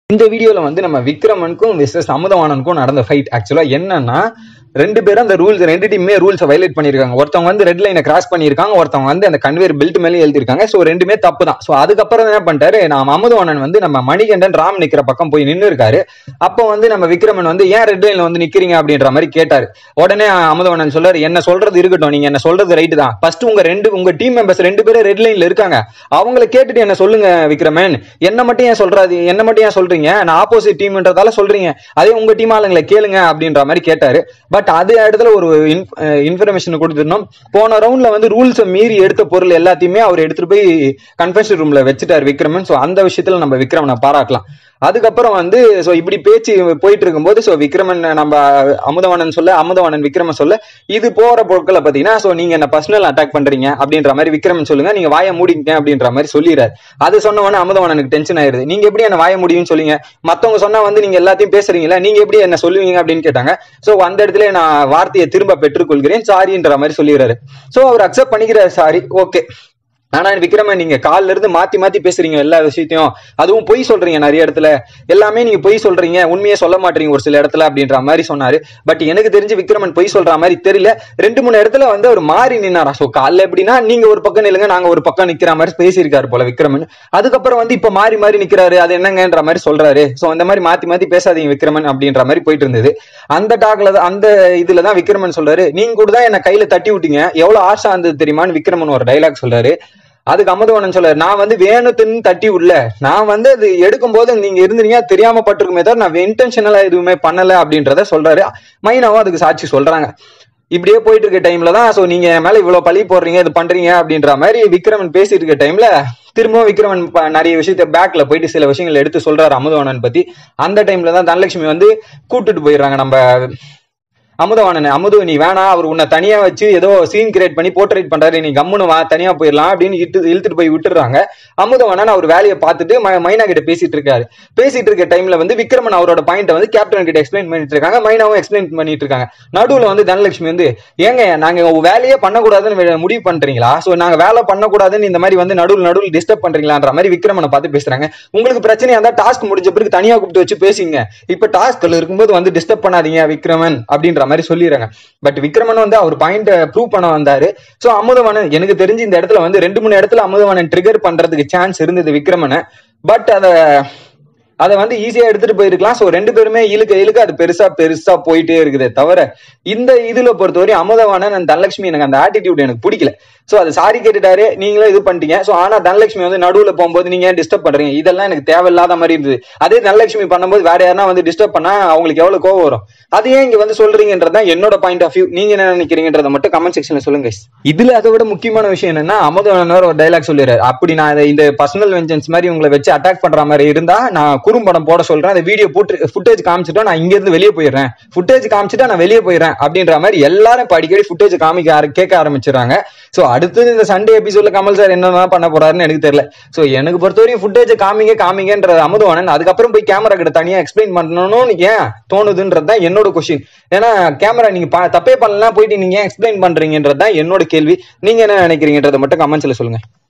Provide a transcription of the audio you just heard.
இந்த வீடியோல வந்து நம்ம விக்ரமனுக்கும் விசஸ் அமுதவாணனுக்கும் நடந்த ஃபைட் ஆக்சுவலா என்னன்னா ரெண்டு பேரும் அந்த ரூல்ஸ் ரெண்டு டீமே ரூல்ஸை வயலேட் பண்ணிருக்காங்க ஒருத்தவங்க வந்து ரெட் லைனை கிராஸ் பண்ணிருக்காங்க ஒருத்தவங்க வந்து அந்த கன்வேர் பெல்ட் மேலே எழுதிருக்காங்க ஸோ ரெண்டுமே தப்பு தான் ஸோ அதுக்கப்புறம் என்ன பண்ணிட்டாரு நம்ம அமுதவாணன் வந்து நம்ம மணிகண்டன் ராம் நிக்கிற பக்கம் போய் நின்று இருக்காரு அப்போ வந்து நம்ம விக்ரமன் வந்து ஏன் ரெட் லைன்ல வந்து நிக்கிறீங்க அப்படின்ற மாதிரி கேட்டாரு உடனே அமுதவாணன் சொல்றாரு என்ன சொல்றது இருக்கட்டும் நீங்க என்ன சொல்றது ரைட்டு தான் ஃபர்ஸ்ட் உங்க ரெண்டு உங்க டீம் மெம்பர்ஸ் ரெண்டு பேரும் ரெட் லைன்ல இருக்காங்க அவங்கள கேட்டுட்டு என்ன சொல்லுங்க விக்ரமன் என்ன மட்டும் ஏன் சொல்றாது என்ன மட்டும் ஏன் சொல்றீங்க நான் ஆப்போசிட் டீம்ன்றதால சொல்றீங்க அதே உங்க டீம் ஆளுங்களை கேளுங்க அப்படின்ற மாதிரி கேட்டாரு பட் அது இடத்துல ஒரு இன்ஃபர்மேஷன் கொடுத்துருந்தோம் போன ரவுண்ட்ல வந்து ரூல்ஸை மீறி எடுத்த பொருள் எல்லாத்தையுமே அவர் எடுத்துட்டு போய் கன்ஃபென்ஷன் ரூம்ல வச்சுட்டாரு விக்ரமன் ஸோ அந்த விஷயத்துல நம்ம விக்ரமனை பாராட்டலாம் அதுக்கப்புறம் வந்து ஸோ இப்படி பேச்சு போயிட்டு இருக்கும்போது ஸோ விக்ரமன் நம்ம அமுதவாணன் சொல்ல அமுதவாணன் விக்ரமன் சொல்ல இது போற பொருட்களை பார்த்தீங்கன்னா ஸோ நீங்க என்ன பர்சனல் அட்டாக் பண்றீங்க அப்படின்ற மாதிரி விக்ரமன் சொல்லுங்க நீங்க வாய மூடிங்க அப்படின்ற மாதிரி சொல்லிடுறாரு அது சொன்ன உடனே அமுதவாணனுக்கு டென்ஷன் ஆயிருது நீங்க எப்படி என்ன வாய முடியும்னு சொல்லுங்க மத்தவங்க சொன்னா வந்து நீங்க எல்லாத்தையும் பேசுறீங்களா நீங்க எப்படி என்ன சொல்லுவீங்க அப்படின்னு கேட்டாங்க ஸோ அந்த இடத்துல நான் வார்த்தையை திரும்ப பெற்றுக்கொள்கிறேன் சாரின்ற மாதிரி சொல்லிடுறாரு ஸோ அவர் அக்செப்ட் பண்ணிக்கிறார் சாரி ஓகே ஆனா விக்ரமன் நீங்க கால்ல இருந்து மாத்தி மாத்தி பேசுறீங்க எல்லா விஷயத்தையும் அதுவும் பொய் சொல்றீங்க நிறைய இடத்துல எல்லாமே நீங்க பொய் சொல்றீங்க உண்மையே சொல்ல மாட்டீங்க ஒரு சில இடத்துல அப்படின்ற மாதிரி சொன்னாரு பட் எனக்கு தெரிஞ்சு விக்ரமன் பொய் சொல்ற மாதிரி தெரியல ரெண்டு மூணு இடத்துல வந்து அவர் மாறி நின்னாரா சோ காலைல எப்படின்னா நீங்க ஒரு பக்கம் நில்லுங்க நாங்க ஒரு பக்கம் நிக்கிற மாதிரி பேசியிருக்காரு போல விக்ரமன் அதுக்கப்புறம் வந்து இப்ப மாறி மாறி நிக்கிறாரு அது என்னங்கன்ற மாதிரி சொல்றாரு சோ அந்த மாதிரி மாத்தி மாத்தி பேசாதீங்க விக்ரமன் அப்படின்ற மாதிரி போயிட்டு இருந்தது அந்த டாக்ல அந்த இதுலதான் விக்ரமன் சொல்றாரு நீங்க கூட தான் என்ன கையில தட்டி விட்டீங்க எவ்வளவு ஆசை இருந்தது தெரியுமான்னு விக்ரமன் ஒரு டைலாக் சொல்றாரு அதுக்கு அமுதவனன் சொல்ல நான் வந்து வேணுத்துன்னு தட்டி விடல நான் வந்து அது எடுக்கும் போது நீங்க இருந்தீங்க தெரியாம பட்டிருக்குமே தவிர நான் இன்டென்ஷனலா எதுவுமே பண்ணல அப்படின்றத சொல்றாரு மைனாவும் அதுக்கு சாட்சி சொல்றாங்க இப்படியே போயிட்டு இருக்க டைம்ல தான் சோ நீங்க என் மேல இவ்வளவு பழி போடுறீங்க இது பண்றீங்க அப்படின்ற மாதிரி விக்ரமன் பேசிட்டு இருக்க டைம்ல திரும்பவும் விக்ரமன் நிறைய விஷயத்த பேக்ல போயிட்டு சில விஷயங்கள் எடுத்து சொல்றாரு அமுதவனன் பத்தி அந்த டைம்ல தான் தனலட்சுமி வந்து கூட்டுட்டு போயிடுறாங்க நம்ம அமுதவாணன் அமுது நீ வேணா அவர் உன்னை தனியா வச்சு ஏதோ சீன் கிரியேட் பண்ணி போர்ட்ரேட் பண்றாரு நீ கம்முனு வா தனியா போயிடலாம் அப்படின்னு இட்டு இழுத்துட்டு போய் விட்டுறாங்க அமுதவாணன் அவர் வேலையை பார்த்துட்டு மைனா கிட்ட பேசிட்டு இருக்காரு பேசிட்டு இருக்க டைம்ல வந்து விக்ரமன் அவரோட பாயிண்ட் வந்து கேப்டன் கிட்ட எக்ஸ்பிளைன் பண்ணிட்டு இருக்காங்க மைனாவும் எக்ஸ்பிளைன் பண்ணிட்டு இருக்காங்க நடுவுல வந்து தனலட்சுமி வந்து ஏங்க நாங்க வேலையே பண்ணக்கூடாதுன்னு முடிவு பண்றீங்களா சோ நாங்க வேலை பண்ணக்கூடாதுன்னு இந்த மாதிரி வந்து நடுவில் நடுவில் டிஸ்டர்ப் பண்றீங்களான்ற மாதிரி விக்ரமனை பார்த்து பேசுறாங்க உங்களுக்கு பிரச்சனையா இருந்தா டாஸ்க் முடிஞ்ச பிறகு தனியா கூப்பிட்டு வச்சு பேசிங்க இப்ப டாஸ்க்ல இருக்கும்போது வந்து டிஸ்டர்ப் பண்ணாதீங்க விக்ரமன் அப்படின்ற மாதிரி சொல்லிடுறாங்க பட் விக்ரமன் வந்து அவர் பாயிண்ட் ப்ரூவ் பண்ண வந்தாரு சோ அமுதவாணன் எனக்கு தெரிஞ்சு இந்த இடத்துல வந்து ரெண்டு மூணு இடத்துல அமுதவாணன் ட்ரிகர் பண்றதுக்கு சான்ஸ் இருந்தது விக்ரமனை பட் அத அதை வந்து ஈஸியா எடுத்துட்டு போயிருக்கலாம் சோ ரெண்டு பேருமே இழுக்க இழுக்க அது பெருசா பெருசா போயிட்டே இருக்குதே தவிர இந்த இதுல பொறுத்தவரை அமுதவாணன் அந்த தனலட்சுமி எனக்கு அந்த ஆட்டிடியூட் எனக்கு பிடிக்கல சோ அது சாரி கேட்டுட்டாரு நீங்களும் இது பண்ணிட்டீங்க சோ ஆனா தனலட்சுமி வந்து நடுவுல போகும்போது நீங்க ஏன் டிஸ்டர்ப் பண்றீங்க இதெல்லாம் எனக்கு தேவையில்லாத மாதிரி இருந்தது அதே தனலட்சுமி பண்ணும்போது வேற யாரா வந்து டிஸ்டர்ப் பண்ணா அவங்களுக்கு எவ்வளவு கோவம் வரும் அது ஏன் இங்க வந்து சொல்றீங்கன்றதான் என்னோட பாயிண்ட் ஆஃப் வியூ நீங்க என்ன நினைக்கிறீங்கன்றத மட்டும் கமெண்ட் செக்ஷன்ல சொல்லுங்க இதுல அதை விட முக்கியமான விஷயம் என்னன்னா அமுதவாணன் ஒரு டைலாக் சொல்லிடுறாரு அப்படி நான் இந்த பர்சனல் வெஞ்சன்ஸ் மாதிரி உங்களை வச்சு அட்டாக் பண்ற மாதிரி இருந்தா நான் குறும்படம் போட சொல்றேன் அந்த வீடியோ போட்டு ஃபுட்டேஜ் காமிச்சிட்டோம் நான் இங்க இருந்து வெளியே போயிடுறேன் ஃபுட்டேஜ் காமிச்சிட்டா நான் வெளியே போயிடுறேன் அப்படின்ற மாதிரி எல்லாரும் இப்ப அடிக்கடி ஃபுட்டேஜ் காமிக்க கேட்க ஆரம்பிச்சிடறாங்க சோ அடுத்தது இந்த சண்டே எபிசோட்ல கமல் சார் என்னதான் பண்ண போறாருன்னு எனக்கு தெரியல சோ எனக்கு பொறுத்தவரையும் ஃபுட்டேஜ் காமிங்க காமிங்கன்ற அமுதவானன் அதுக்கப்புறம் போய் கேமரா கிட்ட தனியா எக்ஸ்பிளைன் பண்ணணும்னு ஏன் தோணுதுன்றது தான் என்னோட கொஸ்டின் ஏன்னா கேமரா நீங்க தப்பே பண்ணலாம் போயிட்டு நீங்க ஏன் எக்ஸ்பிளைன் பண்றீங்கன்றது தான் என்னோட கேள்வி நீங்க என்ன நினைக்கிறீங்கன்றத மட்டும் கமெண்ட்ஸ்ல சொல்லுங்க